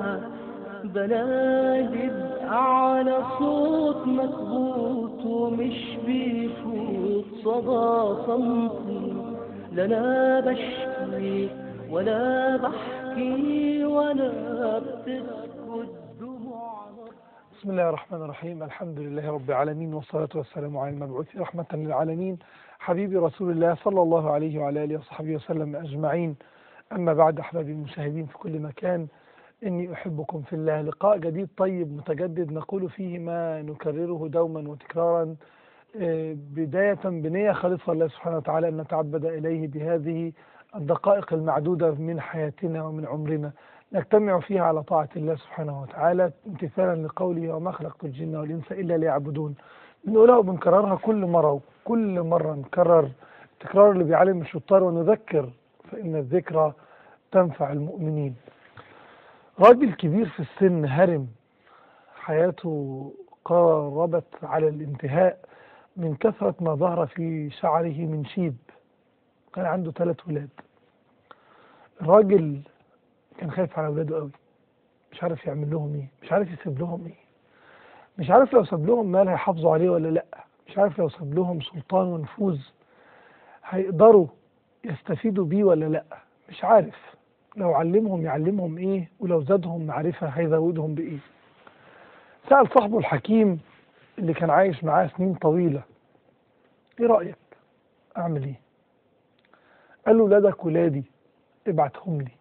بنادد على صوت مكبوت ومش بيفوت صدى صمتي لا انا بشكي ولا بحكي ولا بتسكت دموعنا بسم الله الرحمن الرحيم الحمد لله رب العالمين والصلاة والسلام على المبعوث رحمة للعالمين حبيبي رسول الله صلى الله عليه وعلى آله وصحبه وسلم أجمعين أما بعد أحبابي المشاهدين في كل مكان إني أحبكم في الله لقاء جديد طيب متجدد نقول فيه ما نكرره دوما وتكرارا آه، بداية بنية خالصة لله سبحانه وتعالى أن نتعبد إليه بهذه الدقائق المعدودة من حياتنا ومن عمرنا نجتمع فيها على طاعة الله سبحانه وتعالى امتثالا لقوله وما خلقت الجن والإنس إلا ليعبدون بنقولها وبنكررها كل مرة وكل مرة نكرر التكرار اللي بيعلم الشطار ونذكر فإن الذكرى تنفع المؤمنين راجل كبير في السن هرم حياته قاربت على الانتهاء من كثرة ما ظهر في شعره من شيب كان عنده ثلاث ولاد الراجل كان خايف على اولاده قوي مش عارف يعمل لهم ايه مش عارف يسيب لهم ايه مش عارف لو ساب لهم مال هيحافظوا عليه ولا لا مش عارف لو ساب لهم سلطان ونفوذ هيقدروا يستفيدوا بيه ولا لا مش عارف لو علمهم يعلمهم ايه ولو زادهم معرفة هيزودهم بايه سأل صاحبه الحكيم اللي كان عايش معاه سنين طويلة ايه رأيك اعمل ايه قال له ولادك ولادي ابعتهم لي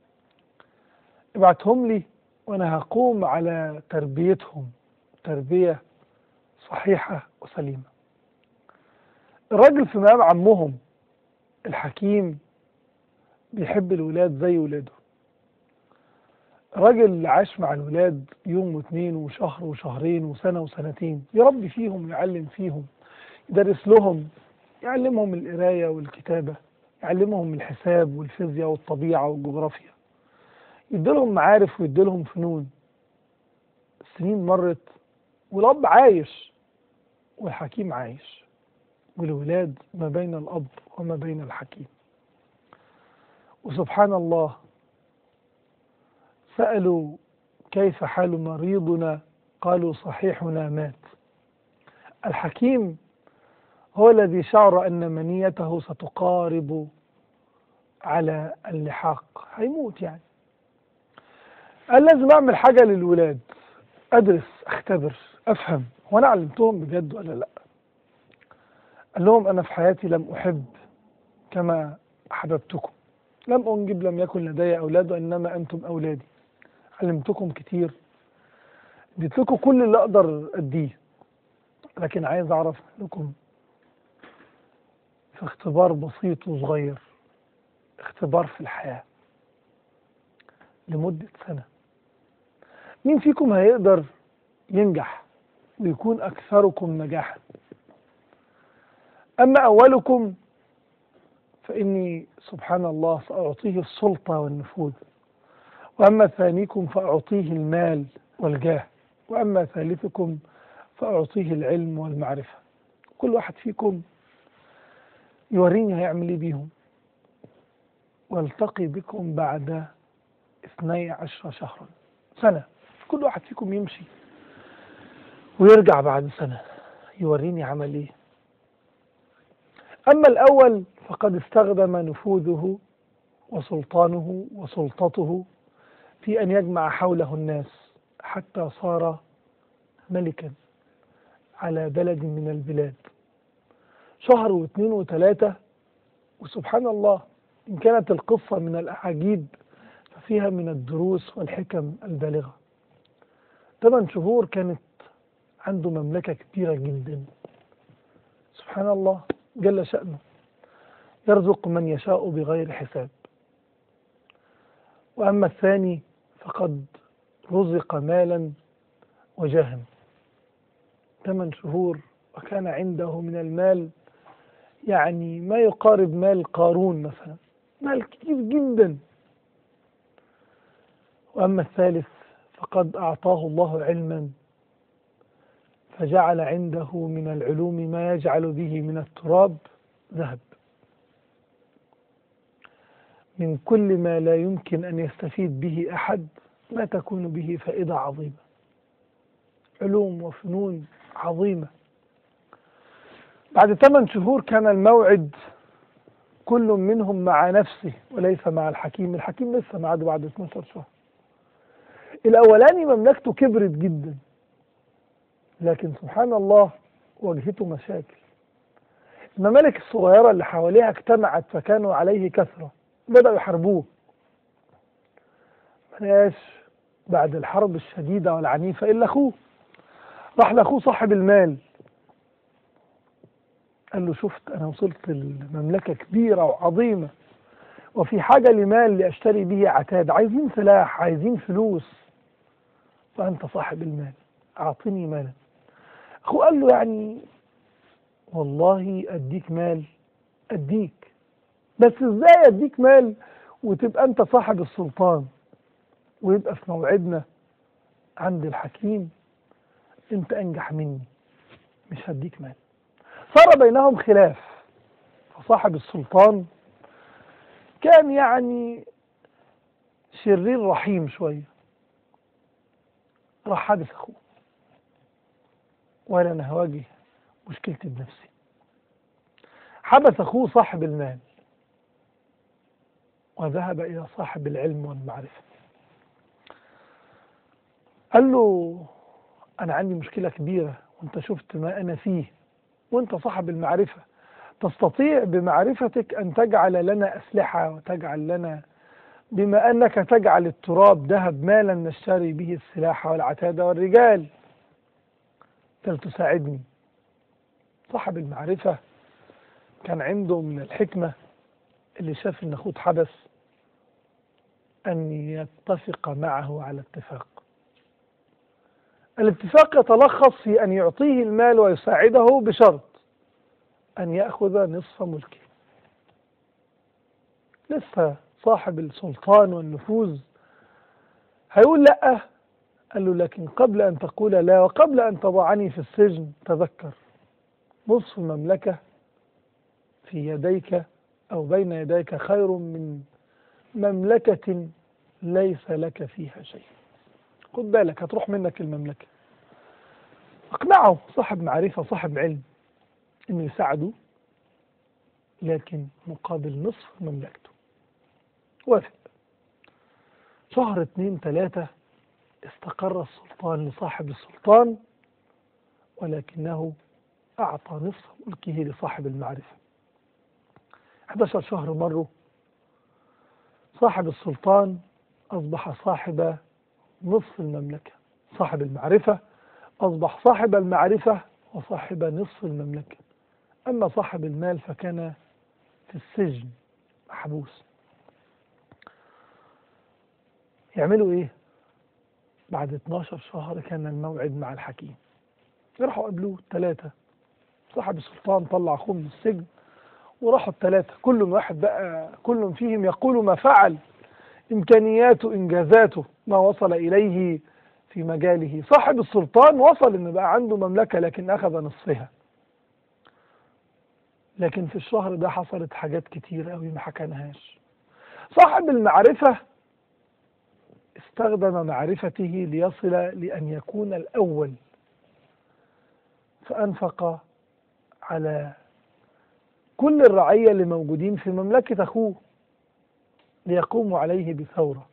ابعتهم لي وانا هقوم على تربيتهم تربية صحيحة وسليمة الراجل في مقام عمهم الحكيم بيحب الولاد زي ولاده الراجل اللي عاش مع الولاد يوم واثنين وشهر وشهرين وسنة وسنتين يربي فيهم ويعلم فيهم يدرس لهم يعلمهم القراية والكتابة يعلمهم الحساب والفيزياء والطبيعة والجغرافيا يديلهم معارف ويديلهم فنون السنين مرت والأب عايش والحكيم عايش والولاد ما بين الأب وما بين الحكيم وسبحان الله سألوا كيف حال مريضنا قالوا صحيحنا مات الحكيم هو الذي شعر أن منيته ستقارب على اللحاق هيموت يعني قال لازم أعمل حاجة للولاد أدرس أختبر أفهم هو أنا علمتهم بجد ولا لأ قال لهم أنا في حياتي لم أحب كما أحببتكم لم أنجب لم يكن لدي أولاد وإنما أنتم أولادي علمتكم كتير اديت لكم كل اللي أقدر أديه لكن عايز أعرف منكم في اختبار بسيط وصغير اختبار في الحياة لمدة سنة مين فيكم هيقدر ينجح ويكون أكثركم نجاحا أما أولكم فإني سبحان الله سأعطيه السلطة والنفوذ وأما ثانيكم فأعطيه المال والجاه وأما ثالثكم فأعطيه العلم والمعرفة كل واحد فيكم يوريني هيعمل ايه بيهم والتقي بكم بعد اثني عشر شهرا سنة كل واحد فيكم يمشي ويرجع بعد سنة يوريني عمل ايه أما الأول فقد استخدم نفوذه وسلطانه وسلطته في أن يجمع حوله الناس حتى صار ملكا على بلد من البلاد شهر واثنين وثلاثة وسبحان الله إن كانت القصة من الأعاجيب ففيها من الدروس والحكم البالغة ثمان شهور كانت عنده مملكة كبيرة جدا سبحان الله جل شأنه يرزق من يشاء بغير حساب وأما الثاني فقد رزق مالا وجاها ثمان شهور وكان عنده من المال يعني ما يقارب مال قارون مثلا مال كتير جدا وأما الثالث فقد أعطاه الله علما فجعل عنده من العلوم ما يجعل به من التراب ذهب من كل ما لا يمكن أن يستفيد به أحد ما تكون به فائدة عظيمة علوم وفنون عظيمة بعد ثمان شهور كان الموعد كل منهم مع نفسه وليس مع الحكيم الحكيم لسه معاده بعد 12 شهر الأولاني مملكته كبرت جدا لكن سبحان الله واجهته مشاكل الممالك الصغيرة اللي حواليها اجتمعت فكانوا عليه كثرة بدأوا يحاربوه ملاش بعد الحرب الشديدة والعنيفة إلا أخوه راح لأخوه صاحب المال قال له شفت أنا وصلت لمملكة كبيرة وعظيمة وفي حاجة لمال لأشتري به عتاد عايزين سلاح عايزين فلوس فأنت صاحب المال أعطني مالا أخوه قال له يعني والله أديك مال أديك بس إزاي أديك مال وتبقى أنت صاحب السلطان ويبقى في موعدنا عند الحكيم أنت أنجح مني مش هديك مال صار بينهم خلاف فصاحب السلطان كان يعني شرير رحيم شوية راح حادث أخوه وقال أنا هواجه مشكلتي بنفسي حبس أخوه صاحب المال وذهب إلى صاحب العلم والمعرفة قال له أنا عندي مشكلة كبيرة وأنت شفت ما أنا فيه وأنت صاحب المعرفة تستطيع بمعرفتك أن تجعل لنا أسلحة وتجعل لنا بما أنك تجعل التراب ذهب مالا نشتري به السلاح والعتاد والرجال هل تساعدني صاحب المعرفة كان عنده من الحكمة اللي شاف ان اخوه اتحبس ان يتفق معه على اتفاق الاتفاق يتلخص في ان يعطيه المال ويساعده بشرط ان ياخذ نصف ملكه لسه صاحب السلطان والنفوذ هيقول لا قال له لكن قبل ان تقول لا وقبل ان تضعني في السجن تذكر نصف المملكه في يديك أو بين يديك خير من مملكة ليس لك فيها شيء خد بالك هتروح منك المملكة اقنعه صاحب معرفة صاحب علم انه يساعده لكن مقابل نصف مملكته وافق شهر اتنين تلاتة استقر السلطان لصاحب السلطان ولكنه أعطى نصف ملكه لصاحب المعرفة 11 شهر مروا صاحب السلطان أصبح صاحب نصف المملكة صاحب المعرفة أصبح صاحب المعرفة وصاحب نصف المملكة أما صاحب المال فكان في السجن محبوس يعملوا إيه؟ بعد 12 شهر كان الموعد مع الحكيم راحوا قابلوه الثلاثة صاحب السلطان طلع أخوه من السجن وراحوا الثلاثة كل واحد بقى كل فيهم يقول ما فعل إمكانياته إنجازاته ما وصل إليه في مجاله صاحب السلطان وصل إن بقى عنده مملكة لكن أخذ نصفها لكن في الشهر ده حصلت حاجات كتير قوي ما حكناهاش صاحب المعرفة استخدم معرفته ليصل لأن يكون الأول فأنفق على كل الرعية اللي موجودين في مملكة أخوه ليقوموا عليه بثورة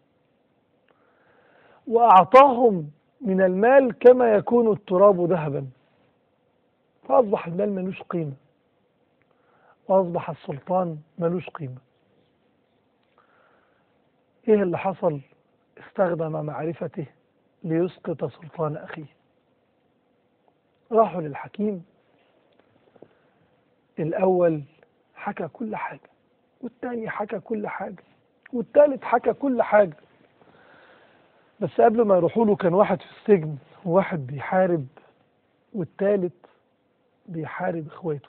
وأعطاهم من المال كما يكون التراب ذهبا فأصبح المال ملوش قيمة وأصبح السلطان ملوش قيمة إيه اللي حصل استخدم معرفته ليسقط سلطان أخيه راحوا للحكيم الأول حكى كل حاجة والتاني حكى كل حاجة والتالت حكى كل حاجة بس قبل ما يروحوا له كان واحد في السجن وواحد بيحارب والتالت بيحارب اخواته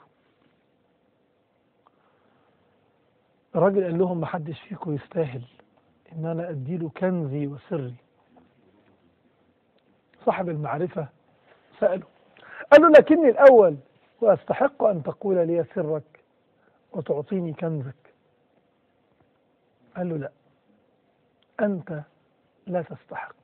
الراجل قال لهم محدش فيكم يستاهل ان انا اديله كنزي وسري صاحب المعرفة سأله قال له لكني الأول وأستحق أن تقول لي سرك وتعطيني كنزك قال له لا أنت لا تستحق